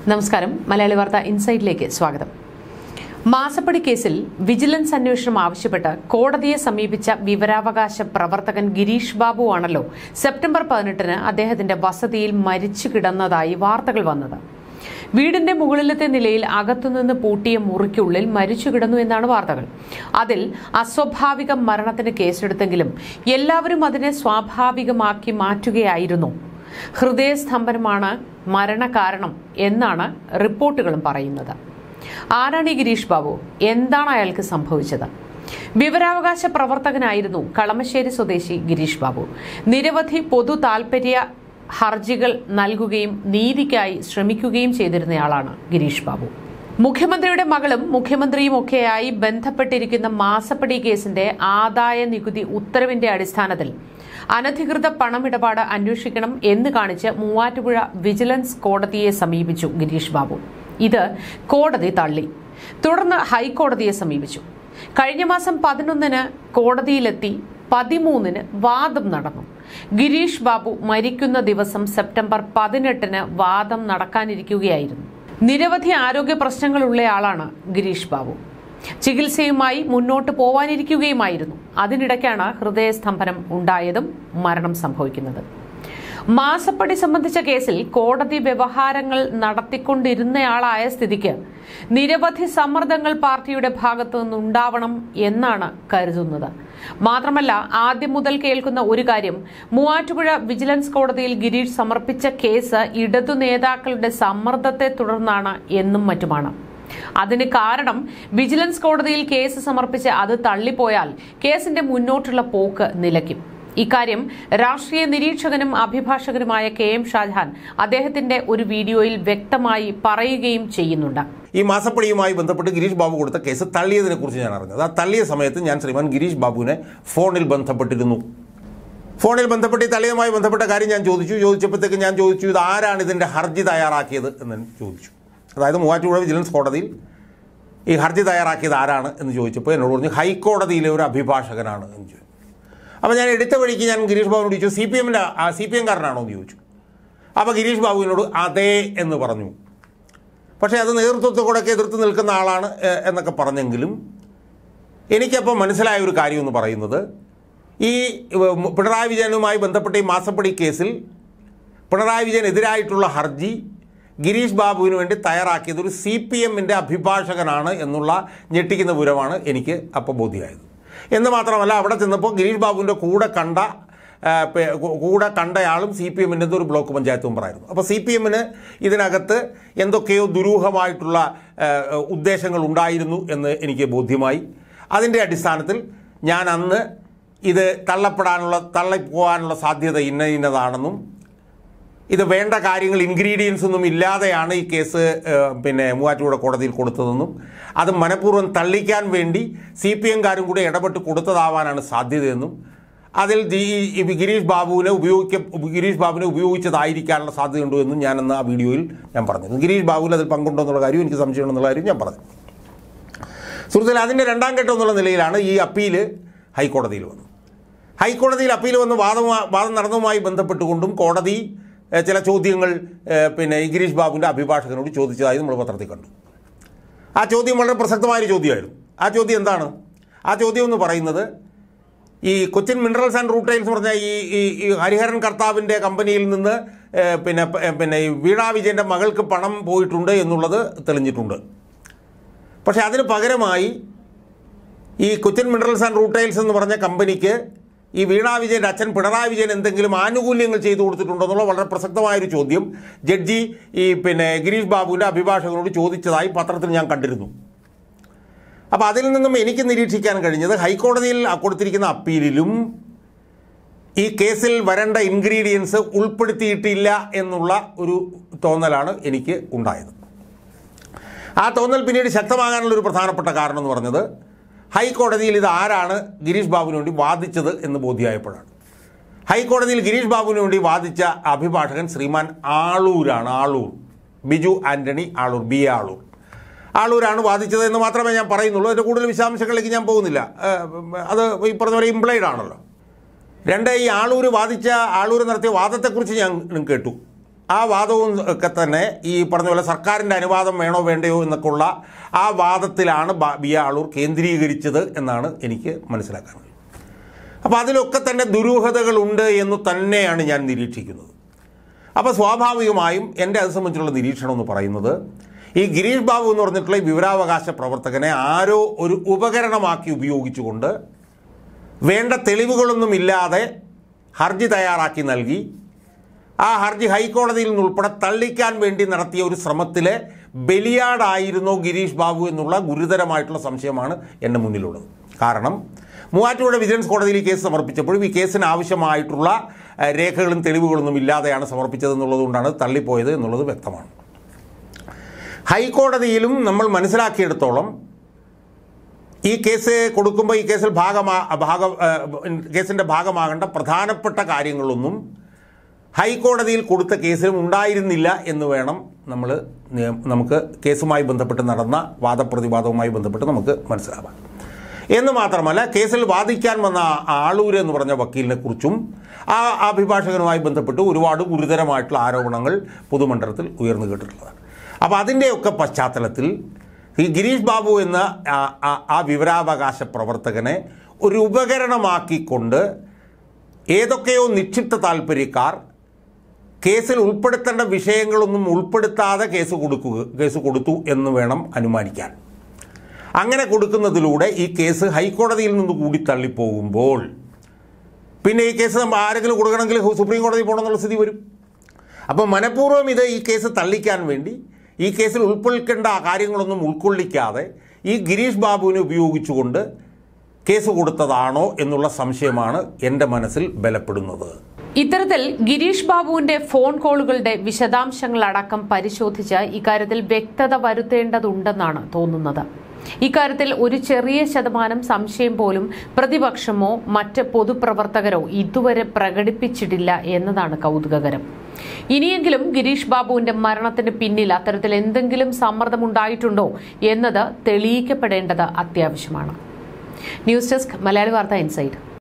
നമസ്കാരം മലയാളി വാർത്ത ഇൻസൈറ്റിലേക്ക് സ്വാഗതം മാസപ്പടി കേസിൽ വിജിലൻസ് അന്വേഷണം ആവശ്യപ്പെട്ട് കോടതിയെ സമീപിച്ച വിവരാവകാശ പ്രവർത്തകൻ ഗിരീഷ് ബാബു ആണല്ലോ സെപ്റ്റംബർ പതിനെട്ടിന് അദ്ദേഹത്തിന്റെ വസതിയിൽ മരിച്ചു കിടന്നതായി വാർത്തകൾ വന്നത് വീടിന്റെ മുകളിലത്തെ നിലയിൽ അകത്തുനിന്ന് പൂട്ടിയ മുറിക്കുള്ളിൽ മരിച്ചു കിടന്നു എന്നാണ് വാർത്തകൾ അതിൽ അസ്വാഭാവിക മരണത്തിന് കേസെടുത്തെങ്കിലും എല്ലാവരും അതിനെ സ്വാഭാവികമാക്കി മാറ്റുകയായിരുന്നു ഹൃദയസ്തംഭനമാണ് മരണകാരണം എന്നാണ് റിപ്പോർട്ടുകളും പറയുന്നത് ആരാണ് ഈ ഗിരീഷ് ബാബു എന്താണ് അയാൾക്ക് സംഭവിച്ചത് വിവരാവകാശ പ്രവർത്തകനായിരുന്നു കളമശ്ശേരി സ്വദേശി ഗിരീഷ് ബാബു നിരവധി പൊതു താൽപര്യ ഹർജികൾ നൽകുകയും നീതിക്കായി ശ്രമിക്കുകയും ചെയ്തിരുന്നയാളാണ് ഗിരീഷ് ബാബു മുഖ്യമന്ത്രിയുടെ മകളും മുഖ്യമന്ത്രിയും ഒക്കെയായി ബന്ധപ്പെട്ടിരിക്കുന്ന മാസപ്പടി കേസിന്റെ ആദായ നികുതി ഉത്തരവിന്റെ അടിസ്ഥാനത്തിൽ അനധികൃത പണമിടപാട് അന്വേഷിക്കണം എന്ന് കാണിച്ച് മൂവാറ്റുപുഴ വിജിലൻസ് കോടതിയെ സമീപിച്ചു ഗിരീഷ് ബാബു ഇത് കോടതി തള്ളി തുടർന്ന് ഹൈക്കോടതിയെ സമീപിച്ചു കഴിഞ്ഞ മാസം പതിനൊന്നിന് കോടതിയിലെത്തി പതിമൂന്നിന് വാദം നടന്നു ഗിരീഷ് ബാബു മരിക്കുന്ന ദിവസം സെപ്റ്റംബർ പതിനെട്ടിന് വാദം നടക്കാനിരിക്കുകയായിരുന്നു നിരവധി ആരോഗ്യ പ്രശ്നങ്ങളുള്ളയാളാണ് ഗിരീഷ് ബാബു ചികിത്സയുമായി മുന്നോട്ട് പോവാനിരിക്കുകയുമായിരുന്നു അതിനിടയ്ക്കാണ് ഹൃദയസ്തംഭനം ഉണ്ടായതും മരണം സംഭവിക്കുന്നത് മാസപ്പടി സംബന്ധിച്ച കേസിൽ കോടതി വ്യവഹാരങ്ങൾ നടത്തിക്കൊണ്ടിരുന്നയാളായ സ്ഥിതിക്ക് നിരവധി സമ്മർദ്ദങ്ങൾ പാർട്ടിയുടെ ഭാഗത്തു നിന്നുണ്ടാവണം എന്നാണ് കരുതുന്നത് മാത്രമല്ല ആദ്യം മുതൽ കേൾക്കുന്ന ഒരു കാര്യം മൂവാറ്റുപുഴ വിജിലൻസ് കോടതിയിൽ ഗിരീഷ് സമർപ്പിച്ച കേസ് ഇടതു നേതാക്കളുടെ സമ്മർദ്ദത്തെ തുടർന്നാണ് എന്നും മറ്റുമാണ് അതിന് കാരണം വിജിലൻസ് കോടതിയിൽ കേസ് സമർപ്പിച്ച് അത് തള്ളിപ്പോയാൽ കേസിന്റെ മുന്നോട്ടുള്ള പോക്ക് നിലയ്ക്കും ഇക്കാര്യം രാഷ്ട്രീയ നിരീക്ഷകനും അഭിഭാഷകനുമായ കെ എം ഷാജഹാൻ അദ്ദേഹത്തിന്റെ ഒരു വീഡിയോയിൽ വ്യക്തമായി പറയുകയും ചെയ്യുന്നുണ്ട് ഈ മാസപ്പടിയുമായി ബന്ധപ്പെട്ട് ഗിരീഷ് ബാബു കൊടുത്ത കേസ് തള്ളിയതിനെ കുറിച്ച് ഞാൻ അറിഞ്ഞത് ആ തള്ളിയ സമയത്ത് ഞാൻ ശ്രീമാൻ ഗിരീഷ് ബാബുവിനെ ഫോണിൽ ബന്ധപ്പെട്ടിരുന്നു ഫോണിൽ ബന്ധപ്പെട്ട് ഈ തള്ളിയതുമായി ബന്ധപ്പെട്ട കാര്യം ഞാൻ ചോദിച്ചു ചോദിച്ചപ്പോഴത്തേക്ക് ഞാൻ ചോദിച്ചു ഇത് ആരാണ് ഇതിൻ്റെ ഹർജി തയ്യാറാക്കിയത് എന്ന് ചോദിച്ചു അതായത് മൂവാറ്റുപുഴ വിജിലൻസ് കോടതിയിൽ ഈ ഹർജി തയ്യാറാക്കിയത് ആരാണ് എന്ന് ചോദിച്ചപ്പോൾ എന്നോട് പറഞ്ഞു ഹൈക്കോടതിയിലെ ഒരു അഭിഭാഷകനാണ് എന്ന് ചോദിച്ചു അപ്പോൾ ഞാൻ എടുത്ത വഴിക്ക് ഞാൻ ഗിരീഷ് ബാബുവിനോട് ചോദിച്ചു സി പി എമ്മിൻ്റെ സി പി എംകാരനാണോ എന്ന് ചോദിച്ചു അപ്പോൾ ഗിരീഷ് ബാബുവിനോട് അതേ എന്ന് പറഞ്ഞു പക്ഷേ അത് നേതൃത്വത്തെ കൂടെ എതിർത്ത് നിൽക്കുന്ന ആളാണ് എ- എന്നൊക്കെ പറഞ്ഞെങ്കിലും എനിക്കപ്പോൾ മനസ്സിലായ ഒരു കാര്യം എന്ന് പറയുന്നത് ഈ ഉം, പിണറായി വിജയനുമായി ബന്ധപ്പെട്ട ഈ മാസപ്പടി കേസിൽ പിണറായി വിജയനെതിരായിട്ടുള്ള ഹർജി ഗിരീഷ് ബാബുവിന് വേണ്ടി തയ്യാറാക്കിയത് ഒരു സി പി എമ്മിൻ്റെ അഭിഭാഷകനാണ് എന്നുള്ള ഞെട്ടിക്കുന്ന വിവരമാണ് എനിക്ക് അപ്പോൾ ബോധ്യമായത് എന്ന് മാത്രമല്ല അവിടെ ചെന്നപ്പോൾ ഗിരീഷ് ബാബുവിൻ്റെ കൂടെ കണ്ട ആ, പെ- കൂ- കൂടെ കണ്ടയാളും സി പി എമ്മിൻ്റെ ഒരു ബ്ലോക്ക് പഞ്ചായത്ത് മെമ്പറായിരുന്നു അപ്പോൾ സി പി എമ്മിന് ഇതിനകത്ത് എന്തൊക്കെയോ ദുരൂഹമായിട്ടുള്ള ആ, ഉദ്ദേശങ്ങൾ ഉണ്ടായിരുന്നു എന്ന് എനിക്ക് ബോധ്യമായി അതിൻ്റെ അടിസ്ഥാനത്തിൽ ഞാൻ അന്ന് ഇത് തള്ളപ്പെടാനുള്ള തള്ളിപ്പോകാനുള്ള സാധ്യത ഇന്ന ഇന്നതാണെന്നും ഇത് വേണ്ട കാര്യങ്ങൾ ഇൻഗ്രീഡിയൻസ് ഒന്നും ഇല്ലാതെയാണ് ഈ കേസ് ഏഹ്, പിന്നെ മൂവാറ്റുപുഴ കോടതിയിൽ കൊടുത്തതെന്നും അത് മനഃപൂർവ്വം തള്ളിക്കാൻ വേണ്ടി സി പി എംകാരും കൂടെ ഇടപെട്ട് കൊടുത്തതാവാനാണ് സാധ്യതയെന്നും അതിൽ ജി- ഈ ഗിരീഷ് ബാബുവിനെ ഉപയോഗിക്ക ഗിരീഷ് ബാബുവിനെ ഉപയോഗിച്ചതായിരിക്കാനുള്ള സാധ്യതയുണ്ടോ എന്നും ഞാനെന്ന് ആ വീഡിയോയിൽ ഞാൻ പറഞ്ഞിരുന്നു ഗിരീഷ് ബാബുവിന് അതിൽ പങ്കുണ്ടോ എന്നുള്ള കാര്യം എനിക്ക് സംശയമുണ്ടെന്നുള്ള കാര്യം ഞാൻ പറഞ്ഞു സുഹൃത്തുക്കളെ അതിൻ്റെ രണ്ടാം ഘട്ടം എന്നുള്ള നിലയിലാണ് ഈ അപ്പീൽ ഹൈക്കോടതിയിൽ വന്നത് ഹൈക്കോടതിയിൽ അപ്പീൽ വന്ന് വാദം വാദം നടന്നതുമായി ബന്ധപ്പെട്ടുകൊണ്ടും കോടതി ഏഹ്, ചില ചോദ്യങ്ങൾ ഏഹ്, പിന്നെ ഈ ഗിരീഷ് ബാബുവിൻ്റെ അഭിഭാഷകനോട് ചോദിച്ചതായി നമ്മൾ പത്രത്തിൽ കണ്ടു ആ ചോദ്യം വളരെ പ്രസക്തമായൊരു ചോദ്യമായിരുന്നു ആ ചോദ്യം എന്താണ് ആ ചോദ്യം എന്ന് പറയുന്നത് ഈ കൊച്ചിൻ മിനറൽസ് ആൻഡ് റൂട്ടൈൽസ് എന്ന് പറഞ്ഞ ഈ ഈ ഈ ഹരിഹരൻ കർത്താവിൻ്റെ കമ്പനിയിൽ നിന്ന് ഏഹ്, പിന്നെ പ- പിന്നെ ഈ വീണാ വിജയൻ്റെ മകൾക്ക് പണം പോയിട്ടുണ്ട് എന്നുള്ളത് തെളിഞ്ഞിട്ടുണ്ട് പക്ഷേ അതിന് പകരമായി ഈ കൊച്ചിൻ മിനറൽസ് ആൻഡ് റൂട്ടൈൽസ് എന്ന് പറഞ്ഞ കമ്പനിക്ക് ഈ വീണാ വിജയൻ്റെ അച്ഛൻ പിണറായി വിജയൻ എന്തെങ്കിലും ആനുകൂല്യങ്ങൾ ചെയ്തു കൊടുത്തിട്ടുണ്ടോ എന്നുള്ള വളരെ പ്രസക്തമായൊരു ചോദ്യം ജഡ്ജി ഈ പിന്നെ ഗിരീഷ് ബാബുവിൻ്റെ അഭിഭാഷകനോട് ചോദിച്ചതായി പത്രത്തിൽ ഞാൻ കണ്ടിരുന്നു അപ്പോൾ അതിൽ നിന്നും എനിക്ക് നിരീക്ഷിക്കാൻ കഴിഞ്ഞത് ഹൈക്കോടതിയിൽ കൊടുത്തിരിക്കുന്ന അപ്പീലിലും ഈ കേസിൽ വരേണ്ട ഇൻഗ്രീഡിയൻസ് ഉൾപ്പെടുത്തിയിട്ടില്ല എന്നുള്ള ഒരു തോന്നലാണ് എനിക്ക് ഉണ്ടായത് ആ തോന്നൽ പിന്നീട് ശക്തമാകാനുള്ള ഒരു പ്രധാനപ്പെട്ട കാരണം എന്ന് പറഞ്ഞത് ഹൈക്കോടതിയിൽ ഇത് ആരാണ് ഗിരീഷ് ബാബുവിന് വേണ്ടി വാദിച്ചത് എന്ന് ബോധ്യമായപ്പോഴാണ് ഹൈക്കോടതിയിൽ ഗിരീഷ് ബാബുവിന് വേണ്ടി വാദിച്ച അഭിഭാഷകൻ ശ്രീമാൻ ആളൂരാണ് ആളൂർ ബിജു ആന്റണി ആളൂർ ബി എ ആളൂർ ആളൂരാണ് വാദിച്ചത് എന്ന് മാത്രമേ ഞാൻ പറയുന്നുള്ളൂ അതിൻ്റെ കൂടുതൽ വിശദാംശങ്ങളിലേക്ക് ഞാൻ പോകുന്നില്ല ഏഹ്, അത് ഈ പറഞ്ഞ പോലെ ഇംപ്ലൈഡ് ആണല്ലോ രണ്ട് ഈ ആളൂർ വാദിച്ച ആളൂർ നടത്തിയ വാദത്തെക്കുറിച്ച് ഞാൻ കേട്ടു ആ വാദവും ഒക്കെ തന്നെ ഈ പറഞ്ഞ പോലെ സർക്കാരിൻ്റെ അനുവാദം വേണോ വേണ്ടയോ എന്നൊക്കെയുള്ള ആ വാദത്തിലാണ് ബ- ബി ആളൂർ കേന്ദ്രീകരിച്ചത് എന്നാണ് എനിക്ക് മനസ്സിലാക്കാൻ കഴിയുന്നത് അപ്പോൾ അതിലൊക്കെ തന്നെ ദുരൂഹതകളുണ്ട് എന്ന് തന്നെയാണ് ഞാൻ നിരീക്ഷിക്കുന്നത് അപ്പോൾ സ്വാഭാവികമായും എൻ്റെ അത് സംബന്ധിച്ചുള്ള നിരീക്ഷണം എന്ന് പറയുന്നത് ഈ ഗിരീഷ് ബാബു എന്ന് പറഞ്ഞിട്ടുള്ള ഈ വിവരാവകാശ പ്രവർത്തകനെ ആരോ ഒരു ഉപകരണമാക്കി ഉപയോഗിച്ചുകൊണ്ട് വേണ്ട തെളിവുകളൊന്നും ഇല്ലാതെ ഹർജി തയ്യാറാക്കി നൽകി ആ ഹർജി ഹൈക്കോടതിയിൽ നിന്നുൾപ്പെടെ തള്ളിക്കാൻ വേണ്ടി നടത്തിയ ഒരു ശ്രമത്തിലെ ബലിയാടായിരുന്നോ ഗിരീഷ് ബാബു എന്നുള്ള ഗുരുതരമായിട്ടുള്ള സംശയമാണ് എൻ്റെ മുന്നിലുള്ളത് കാരണം മൂവാറ്റുപുഴ വിജിലൻസ് കോടതിയിൽ ഈ കേസ് സമർപ്പിച്ചപ്പോഴും ഈ കേസിന് ആവശ്യമായിട്ടുള്ള ഏഹ്, രേഖകളും തെളിവുകളൊന്നും ഇല്ലാതെയാണ് സമർപ്പിച്ചതെന്നുള്ളത് കൊണ്ടാണ് തള്ളിപ്പോയത് എന്നുള്ളത് വ്യക്തമാണ് ഹൈക്കോടതിയിലും നമ്മൾ മനസ്സിലാക്കിയെടുത്തോളം ഈ കേസ് കൊടുക്കുമ്പോൾ ഈ കേസിൽ ഭാഗമാ ഭാഗം ഏഹ്, കേസിൻ്റെ ഭാഗമാകേണ്ട പ്രധാനപ്പെട്ട കാര്യങ്ങളൊന്നും ഹൈക്കോടതിയിൽ കൊടുത്ത കേസിലും ഉണ്ടായിരുന്നില്ല എന്ന് വേണം നമ്മൾ നമുക്ക് കേസുമായി ബന്ധപ്പെട്ട് നടന്ന വാദപ്രതിവാദവുമായി ബന്ധപ്പെട്ട് നമുക്ക് മനസ്സിലാവാം എന്ന് മാത്രമല്ല കേസിൽ വാദിക്കാൻ വന്ന ആ ആളൂര് എന്ന് പറഞ്ഞ വക്കീലിനെ കുറിച്ചും ആ അഭിഭാഷകനുമായി ബന്ധപ്പെട്ട് ഒരുപാട് ഗുരുതരമായിട്ടുള്ള ആരോപണങ്ങൾ പൊതുമണ്ഡലത്തിൽ ഉയർന്നു കേട്ടിട്ടുള്ളതാണ് അപ്പോൾ അതിൻ്റെയൊക്കെ പശ്ചാത്തലത്തിൽ ഈ ഗിരീഷ് ബാബു എന്ന ആ- ആ- ആ വിവരാവകാശ പ്രവർത്തകനെ ഒരു ഉപകരണമാക്കിക്കൊണ്ട് ഏതൊക്കെയോ നിക്ഷിപ്ത താല്പര്യക്കാർ കേസിൽ ഉൾപ്പെടുത്തേണ്ട വിഷയങ്ങളൊന്നും ഉൾപ്പെടുത്താതെ കേസ് കൊടുക്കുക കേസ് കൊടുത്തു എന്ന് വേണം അനുമാനിക്കാൻ അങ്ങനെ കൊടുക്കുന്നതിലൂടെ ഈ കേസ് ഹൈക്കോടതിയിൽ നിന്ന് കൂടി തള്ളിപ്പോകുമ്പോൾ പിന്നെ ഈ കേസ് നമ്മ ആരെങ്കിലും കൊടുക്കണമെങ്കിൽ സുപ്രീം കോടതി പോകണമെന്നുള്ള സ്ഥിതി വരും അപ്പോൾ മനഃപൂർവ്വം ഇത് ഈ കേസ് തള്ളിക്കാൻ വേണ്ടി ഈ കേസിൽ ഉൾക്കൊള്ളിക്കേണ്ട കാര്യങ്ങളൊന്നും ഉൾക്കൊള്ളിക്കാതെ ഈ ഗിരീഷ് ബാബുവിനെ ഉപയോഗിച്ചുകൊണ്ട് കേസ് കൊടുത്തതാണോ എന്നുള്ള സംശയമാണ് എൻ്റെ മനസ്സിൽ ബലപ്പെടുന്നത് ഇത്തരത്തിൽ ഗിരീഷ് ബാബുവിന്റെ ഫോൺ കോളുകളുടെ വിശദാംശങ്ങളടക്കം പരിശോധിച്ച് ഇക്കാര്യത്തിൽ വ്യക്തത വരുത്തേണ്ടതുണ്ടെന്നാണ് തോന്നുന്നത് ഇക്കാര്യത്തിൽ ഒരു ചെറിയ ശതമാനം സംശയം പോലും പ്രതിപക്ഷമോ മറ്റ് പൊതുപ്രവർത്തകരോ ഇതുവരെ പ്രകടിപ്പിച്ചിട്ടില്ല എന്നതാണ് കൗതുകകരം ഇനിയെങ്കിലും ഗിരീഷ് ബാബുവിന്റെ മരണത്തിന് പിന്നിൽ അത്തരത്തിൽ എന്തെങ്കിലും സമ്മർദ്ദമുണ്ടായിട്ടുണ്ടോ എന്നത് തെളിയിക്കപ്പെടേണ്ടത് അത്യാവശ്യമാണ് ന്യൂസ് ഡെസ്ക് മലയാളി വാർത്ത ഇൻസൈറ്റ്